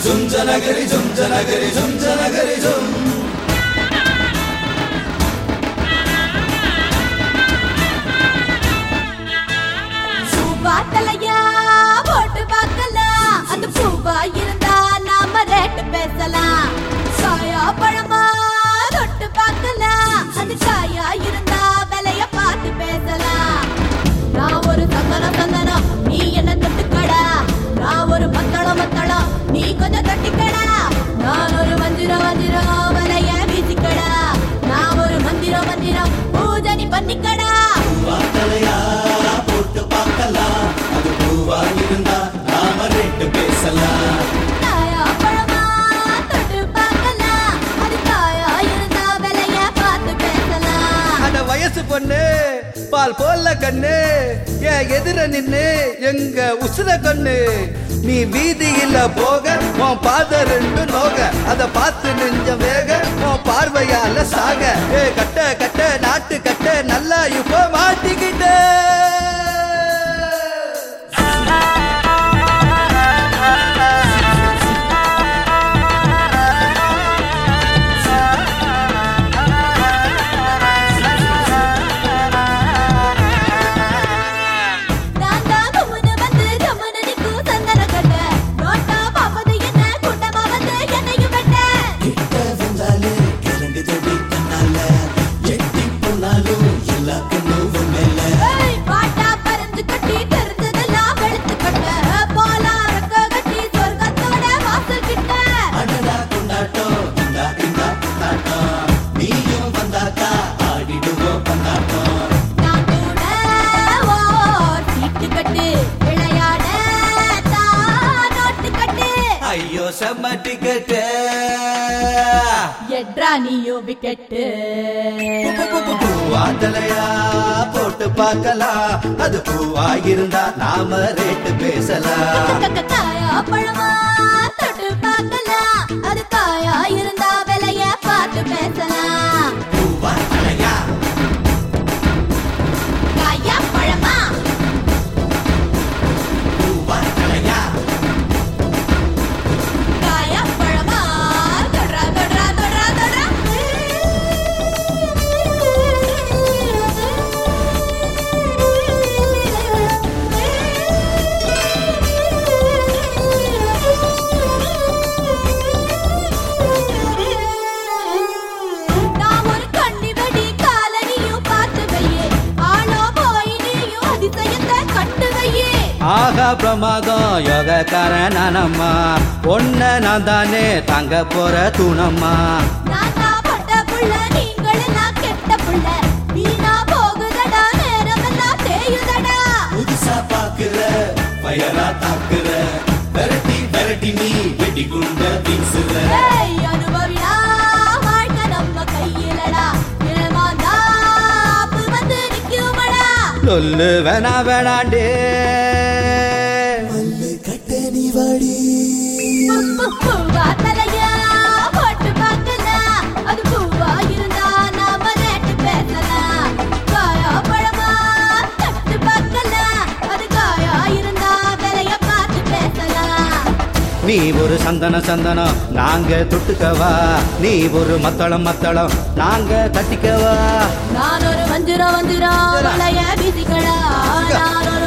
ஜும் ஜனகரி ஜும் ஜனகரி ஜும் ஜனகரி ஜும் பூவா தலையா போட்டு பார்க்கலாம் அது பூவா இருந்தா நாம ரேட்டு பேசலாம் சாயா பழமா தொட்டு பார்க்கலாம் அது காயா இருந்தா விலைய பார்த்து பேசலாம் நான் ஒரு சந்தனம் சந்தனம் நீ என்ன தொட்டுக்கடா நான் ஒரு மத்தளம் மத்தளம் நீ கொஞ்சம் தொட்டிக்கடா நான் ஒரு மந்திரம் மந்திரம் விலைய வீசிக்கடா நான் ஒரு மந்திரம் மந்திரம் பூஜை நீ பண்ணிக்கடா வார்த்தையா போட்டு பார்க்கலாம் அது பூவா இருந்தா நாம ரெண்டு பேசலாம் காயா பழமா தொட்டு பார்க்கலாம் அது காயா இருந்தா விலைய பார்த்து பேசலாம் அட வயசு பொண்ணு பால் போல கண்ணு ஏன் எதிர நின்னு எங்க உசுர கண்ணு நீ வீதியில போக உன் பாத ரெண்டு நோக அத பார்த்து நெஞ்ச வேக உன் பார்வையால சாக ஏ கட்ட கட்ட நாட்டு கட்ட நல்லா இப்ப மாட்டிக்கிட்ட நான் தான் குமுனு வந்து கம்முனு நிக்கும் சந்தன கட்ட நோட்டா பாப்பது என்ன கூட்டமா வந்து என்னையும் வெட்ட கிட்ட வந்தாலே கிறங்கு தடி தன்னால எட்டி போனாலும் எல்லாக்கும் நோவு மேல ஏய் பாட்டா பறந்து கட்டி தெரிஞ்சதெல்லாம் வெளுத்து கட்ட போலா ரக்க கட்டி சொர்க்கத்தோட வாசல் கிட்ட அடடா கொண்டாட்டம் இந்தா இந்தா கொண்டாட்டம் நீயும் வந்தாக்கா ஆடிடுவோம் கொண்டாட்டம் நான் கூட ஓ சீட்டு கட்டு விளையாட தான் நோட்டு கட்டு ஐயோ செம்ம டிக்கெட்டு எட்ரா நீயோ விக்கெட்டு பூவாத்தலையா போட்டு பார்க்கலாம் அது பூவா இருந்தா நாம ரேட்டு பேசலாம் காயா பழமா தொட்டு பார்க்கலாம் அது காயா இருந்தா விலைய பார்த்து பேசலாம் பூவா தலையா காயா பழமா பூவா தலையா காயா பழமா தொடரா தொடரா தொடரா தொடரா நான் ஒரு கண்ணி வெடி காலனியும் பார்த்து வையே ஆளோ போய் நீயும் அதிசயத்தை கண்டு வையே ஆகா பிரமாதம் யோகக்காரன் நானம்மா ஒன்ன நான் தானே தங்க போற தூணம்மா நான் தான் பட்ட புள்ள நீங்கள் எல்லாம் கெட்ட புள்ள வீணா போகுதடா நேரமெல்லாம் தேயுதடா புதுசா பாக்குற பயரா தாக்குற விரட்டி விரட்டி நீ வெடி குண்ட வீசுற ஏய் அனுபவிடா வாழ்க்கை நம்ம கையிலடா ஏமாந்தா ஆப்பு வந்து நிக்குமடா சொல்லு வேணா வேணாண்டே மல்லு கட்ட நீ வாடி பூவா தலையா போட்டு பார்க்கலாம் அது பூவா இருந்தா நாம ரேட்டு பேசலாம் காயா பழமா தட்டு பார்க்கலாம் அது காயா இருந்தா விலைய பார்த்து பேசலாம் நீ ஒரு சந்தன சந்தனம் நாங்க தொட்டுக்கவா நீ ஒரு மத்தளம் மத்தளம் நாங்க தட்டிக்கவா நான் ஒரு வஞ்சிரம் வஞ்சிரம் வலைய வீசிக்கடா நான் ஒரு